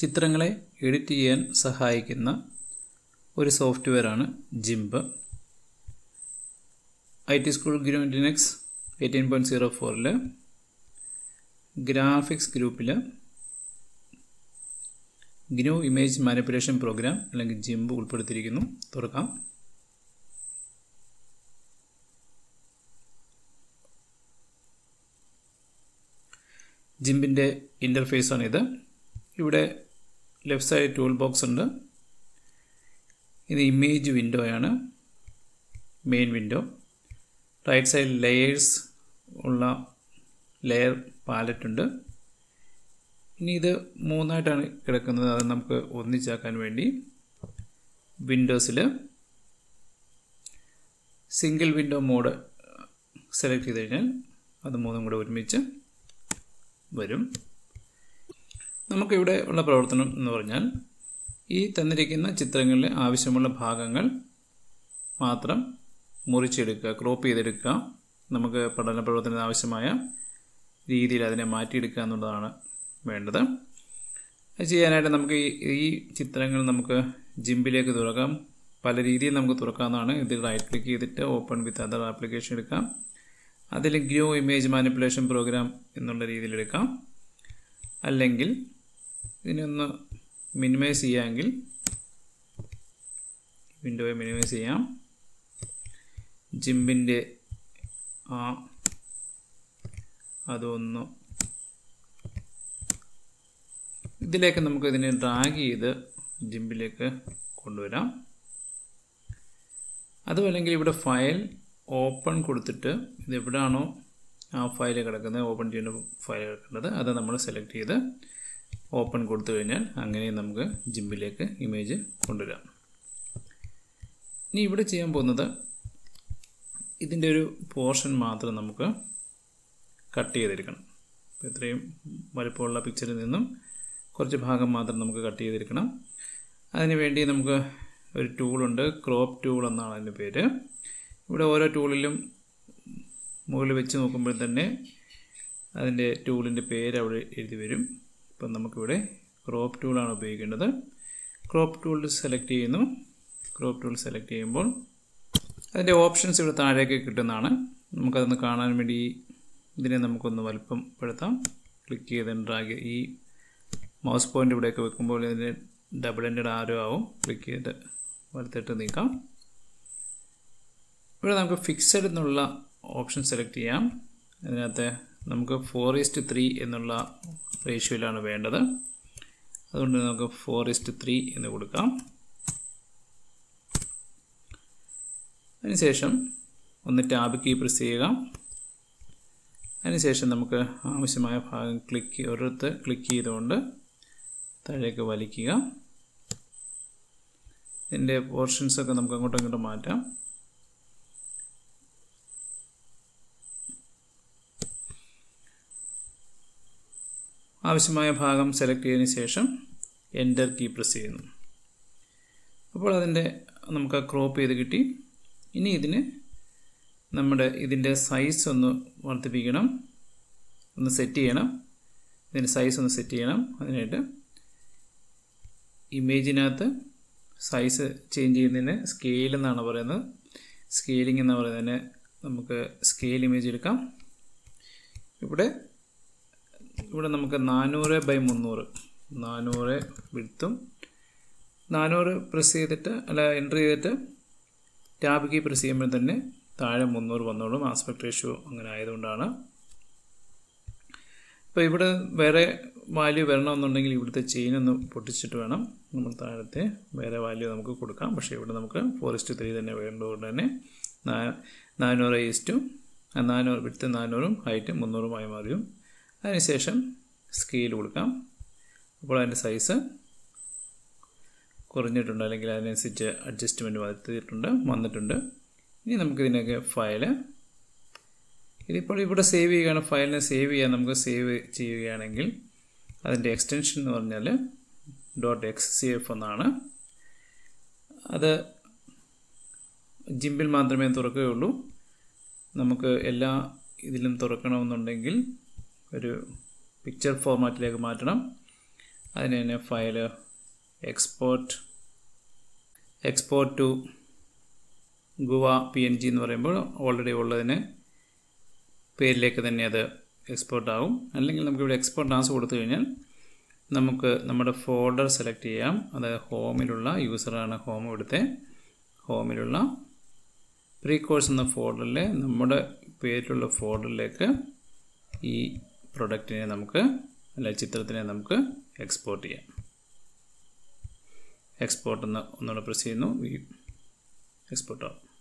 ചിത്രങ്ങളെ എഡിറ്റ് ചെയ്യാൻ സഹായിക്കുന്ന ഒരു സോഫ്റ്റ്വെയറാണ് ജിംബ് ഐ ടി സ്കൂൾ ഗ്രൂ ലിനക്സ് എയ്റ്റീൻ പോയിൻറ്റ് സീറോ ഫോറിൽ ഗ്രാഫിക്സ് ഗ്രൂപ്പിൽ ഗ്നു ഇമേജ് മാനിപ്പുലേഷൻ പ്രോഗ്രാം അല്ലെങ്കിൽ ജിംബ് ഉൾപ്പെടുത്തിയിരിക്കുന്നു തുറക്കാം ജിംബിൻ്റെ ഇൻ്റർഫേസാണ് ഇത് ഇവിടെ ലെഫ്റ്റ് സൈഡ് ടൂൾ ബോക്സ് ഉണ്ട് ഇത് ഇമേജ് വിൻഡോയാണ് main window right side layers ഉള്ള ലെയർ പാലറ്റ് ഉണ്ട് ഇനി ഇത് മൂന്നായിട്ടാണ് കിടക്കുന്നത് അത് നമുക്ക് ഒന്നിച്ചാക്കാൻ വേണ്ടി വിൻഡോസിൽ സിംഗിൾ വിൻഡോ മോഡ് സെലക്ട് ചെയ്ത് കഴിഞ്ഞാൽ അത് മൂന്നും കൂടെ ഒരുമിച്ച് വരും നമുക്കിവിടെ ഉള്ള പ്രവർത്തനം എന്ന് പറഞ്ഞാൽ ഈ തന്നിരിക്കുന്ന ചിത്രങ്ങളിലെ ആവശ്യമുള്ള ഭാഗങ്ങൾ മാത്രം മുറിച്ചെടുക്കുക ക്രോപ്പ് ചെയ്തെടുക്കുക നമുക്ക് പഠന പ്രവർത്തനത്തിന് ആവശ്യമായ രീതിയിൽ അതിനെ മാറ്റിയെടുക്കുക എന്നുള്ളതാണ് വേണ്ടത് അത് ചെയ്യാനായിട്ട് നമുക്ക് ഈ ചിത്രങ്ങൾ നമുക്ക് ജിംബിലേക്ക് തുറക്കാം പല രീതിയിൽ നമുക്ക് തുറക്കാവുന്നതാണ് ഇതിൽ റൈറ്റ് ക്ലിക്ക് ചെയ്തിട്ട് ഓപ്പൺ വിത്ത് അതർ ആപ്ലിക്കേഷൻ എടുക്കാം അതിൽ ഗ്രോ ഇമേജ് മാനിപ്പുലേഷൻ പ്രോഗ്രാം എന്നുള്ള രീതിയിൽ എടുക്കാം അല്ലെങ്കിൽ ഇതിനൊന്ന് മിനിമൈസ് ചെയ്യാമെങ്കിൽ വിൻഡോയെ മിനിമൈസ് ചെയ്യാം ജിംബിൻ്റെ ആ അതൊന്ന് ഇതിലേക്ക് നമുക്ക് ഇതിനെ ഡ്രാഗ് ചെയ്ത് ജിംബിലേക്ക് കൊണ്ടുവരാം അതും അല്ലെങ്കിൽ ഇവിടെ ഫയൽ ഓപ്പൺ കൊടുത്തിട്ട് ഇത് എവിടെയാണോ ആ ഫയൽ കിടക്കുന്നത് ഓപ്പൺ ചെയ്യുന്ന ഫയൽ കിടക്കുന്നത് അത് നമ്മൾ സെലക്ട് ചെയ്ത് ഓപ്പൺ കൊടുത്തു കഴിഞ്ഞാൽ അങ്ങനെ നമുക്ക് ജിംബിലേക്ക് ഇമേജ് കൊണ്ടുവരാം ഇനി ഇവിടെ ചെയ്യാൻ പോകുന്നത് ഇതിൻ്റെ ഒരു പോർഷൻ മാത്രം നമുക്ക് കട്ട് ചെയ്തെടുക്കണം അപ്പോൾ ഇത്രയും വലുപ്പമുള്ള പിക്ചറിൽ നിന്നും കുറച്ച് ഭാഗം മാത്രം നമുക്ക് കട്ട് ചെയ്തെടുക്കണം അതിന് വേണ്ടി നമുക്ക് ഒരു ടൂളുണ്ട് ക്രോപ്പ് ടൂൾ എന്നാണ് അതിൻ്റെ പേര് ഇവിടെ ഓരോ ടൂളിലും മുകളിൽ വെച്ച് നോക്കുമ്പോൾ തന്നെ അതിൻ്റെ ടൂളിൻ്റെ പേര് അവിടെ എഴുതി വരും ഇപ്പം നമുക്കിവിടെ ക്രോപ്പ് ടൂളാണ് ഉപയോഗിക്കേണ്ടത് ക്രോപ്പ് ടൂൾ സെലക്ട് ചെയ്യുന്നു ക്രോപ്പ് ടൂൾ സെലക്ട് ചെയ്യുമ്പോൾ അതിൻ്റെ ഓപ്ഷൻസ് ഇവിടെ താഴേക്ക് കിട്ടുന്നതാണ് നമുക്കതൊന്ന് കാണാൻ വേണ്ടി ഇതിനെ നമുക്കൊന്ന് വലുപ്പം പെടുത്താം ക്ലിക്ക് ചെയ്ത് ഡ്രാഗ് ഈ മൗസ് പോയിൻ്റ് ഇവിടെയൊക്കെ വെക്കുമ്പോൾ ഇതിന് ഡബിൾ എൻഡഡ് ആരോ ആവും ക്ലിക്ക് ചെയ്തിട്ട് വലത്തിട്ട് നീക്കാം ഇവിടെ നമുക്ക് ഫിക്സഡ് എന്നുള്ള ഓപ്ഷൻ സെലക്ട് ചെയ്യാം അതിനകത്ത് നമുക്ക് ഫോർ ഈസ്റ്റ് ത്രീ എന്നുള്ള റേഷ്യോയിലാണ് വേണ്ടത് അതുകൊണ്ട് നമുക്ക് ഫോർ ഈസ്റ്റ് ത്രീ എന്ന് കൊടുക്കാം അതിനുശേഷം ഒന്ന് ടാബ് കീ പ്രസ് ചെയ്യുക അതിനുശേഷം നമുക്ക് ആവശ്യമായ ഭാഗം ക്ലിക്ക് ഒരിടത്ത് ക്ലിക്ക് ചെയ്തുകൊണ്ട് താഴേക്ക് വലിക്കുക ഇതിൻ്റെ പോർഷൻസൊക്കെ നമുക്ക് അങ്ങോട്ടും ഇങ്ങോട്ടും മാറ്റാം ആവശ്യമായ ഭാഗം സെലക്ട് ചെയ്തതിന് ശേഷം എൻ്റർ കീ പ്രസ് ചെയ്യുന്നു അപ്പോൾ അതിൻ്റെ നമുക്ക് ക്രോപ്പ് ചെയ്ത് കിട്ടി ഇനി ഇതിന് നമ്മുടെ ഇതിൻ്റെ സൈസ് ഒന്ന് വർദ്ധിപ്പിക്കണം ഒന്ന് സെറ്റ് ചെയ്യണം ഇതിൻ്റെ സൈസ് ഒന്ന് സെറ്റ് ചെയ്യണം അതിനായിട്ട് ഇമേജിനകത്ത് സൈസ് ചേഞ്ച് ചെയ്യുന്നതിന് സ്കെയിൽ എന്നാണ് പറയുന്നത് സ്കെയിലിംഗ് എന്ന് പറയുന്നതിന് നമുക്ക് സ്കെയിൽ ഇമേജ് എടുക്കാം ഇവിടെ ഇവിടെ നമുക്ക് നാനൂറ് ബൈ മുന്നൂറ് നാനൂറ് വിടുത്തും നാനൂറ് പ്രസ് ചെയ്തിട്ട് അല്ല എൻ്റർ ചെയ്തിട്ട് ടാബ് കീ പ്രസ് ചെയ്യുമ്പോൾ തന്നെ താഴെ മുന്നൂറ് വന്നോളും ആസ്പെക്ട് റേഷ്യോ അങ്ങനെ ആയതുകൊണ്ടാണ് അപ്പോൾ ഇവിടെ വേറെ വാല്യൂ വരണമെന്നുണ്ടെങ്കിൽ ഇവിടുത്തെ ചെയിൻ ഒന്ന് പൊട്ടിച്ചിട്ട് വേണം നമ്മൾ താഴത്തെ വേറെ വാല്യൂ നമുക്ക് കൊടുക്കാം പക്ഷേ ഇവിടെ നമുക്ക് ഫോറസ്റ്റ് ത്രീ തന്നെ വേണ്ടതുകൊണ്ട് തന്നെ നാനൂറ് ഈസ്റ്റും നാനൂറ് വിടുത്ത് നാനൂറും ഹൈറ്റ് മുന്നൂറുമായി മാറിയും അതിനുശേഷം സ്കെയിൽ കൊടുക്കാം അപ്പോൾ അതിൻ്റെ സൈസ് കുറഞ്ഞിട്ടുണ്ട് അല്ലെങ്കിൽ അതിനനുസരിച്ച് അഡ്ജസ്റ്റ്മെൻറ്റ് വരുത്തിയിട്ടുണ്ട് വന്നിട്ടുണ്ട് ഇനി നമുക്കിതിനൊക്കെ ഫയൽ ഇതിപ്പോൾ ഇവിടെ സേവ് ചെയ്യുകയാണ് ഫയലിനെ സേവ് ചെയ്യാൻ നമുക്ക് സേവ് ചെയ്യുകയാണെങ്കിൽ അതിൻ്റെ എക്സ്റ്റൻഷൻ എന്ന് പറഞ്ഞാൽ ഡോട്ട് എക്സ് സി എഫ് എന്നാണ് അത് ജിമ്പിൽ മാത്രമേ തുറക്കുകയുള്ളൂ നമുക്ക് എല്ലാ ഇതിലും തുറക്കണമെന്നുണ്ടെങ്കിൽ ഒരു പിക്ചർ ഫോർമാറ്റിലേക്ക് മാറ്റണം അതിന് തന്നെ ഫയൽ എക്സ്പോർട്ട് എക്സ്പോർട്ട് ടു ഗുവ പി എൻ ജി എന്ന് പറയുമ്പോൾ ഓൾറെഡി ഉള്ളതിന് പേരിലേക്ക് തന്നെ അത് എക്സ്പോർട്ട് ആകും അല്ലെങ്കിൽ നമുക്കിവിടെ എക്സ്പോർട്ട് ആസ് കൊടുത്തു കഴിഞ്ഞാൽ നമുക്ക് നമ്മുടെ ഫോൾഡർ സെലക്ട് ചെയ്യാം അത് ഹോമിലുള്ള യൂസറാണ് ഹോം ഇവിടുത്തെ ഹോമിലുള്ള പ്രീ കോഴ്സ് എന്ന ഫോൾഡറിലെ നമ്മുടെ പേരിലുള്ള ഫോൾഡറിലേക്ക് ഈ പ്രൊഡക്റ്റിനെ നമുക്ക് അല്ല ചിത്രത്തിനെ നമുക്ക് എക്സ്പോർട്ട് ചെയ്യാം എക്സ്പോർട്ട് എന്ന് ഒന്നുകൂടെ പ്രസ് ചെയ്യുന്നു എക്സ്പോർട്ട് ആവും